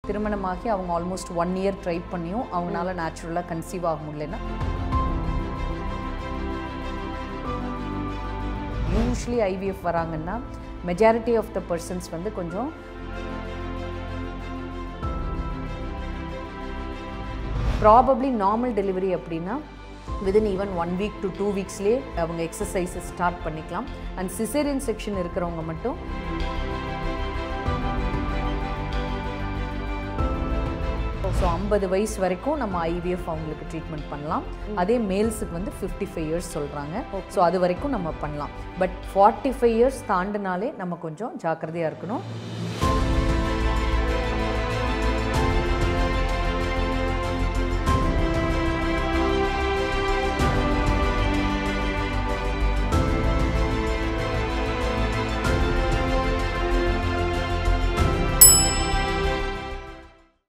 திருமணமாகி அவங்க almost one year try பண்ணியும் அவங்களால நேச்சுரலாக கன்சீவ் ஆக முடியலன்னா யூஸ்வலி ஐவிஎஃப் வராங்கன்னா மெஜாரிட்டி ஆஃப் த பர்சன்ஸ் வந்து கொஞ்சம் ப்ராபப்ளி நார்மல் டெலிவரி அப்படின்னா within even one week to two வீக்ஸ்லேயே அவங்க எக்ஸசைஸஸ் ஸ்டார்ட் பண்ணிக்கலாம் அண்ட் சிசேரியன் செக்ஷன் இருக்கிறவங்க மட்டும் ஸோ ஐம்பது வயசு வரைக்கும் நம்ம ஐவிஎஃப் அவங்களுக்கு ட்ரீட்மெண்ட் பண்ணலாம் அதே மேல்ஸுக்கு வந்து ஃபிஃப்டி ஃபைவ் இயர்ஸ் சொல்கிறாங்க ஸோ அது வரைக்கும் நம்ம பண்ணலாம் பட் ஃபார்ட்டி ஃபைவ் இயர்ஸ் தாண்டினாலே நம்ம கொஞ்சம் ஜாக்கிரதையாக இருக்கணும்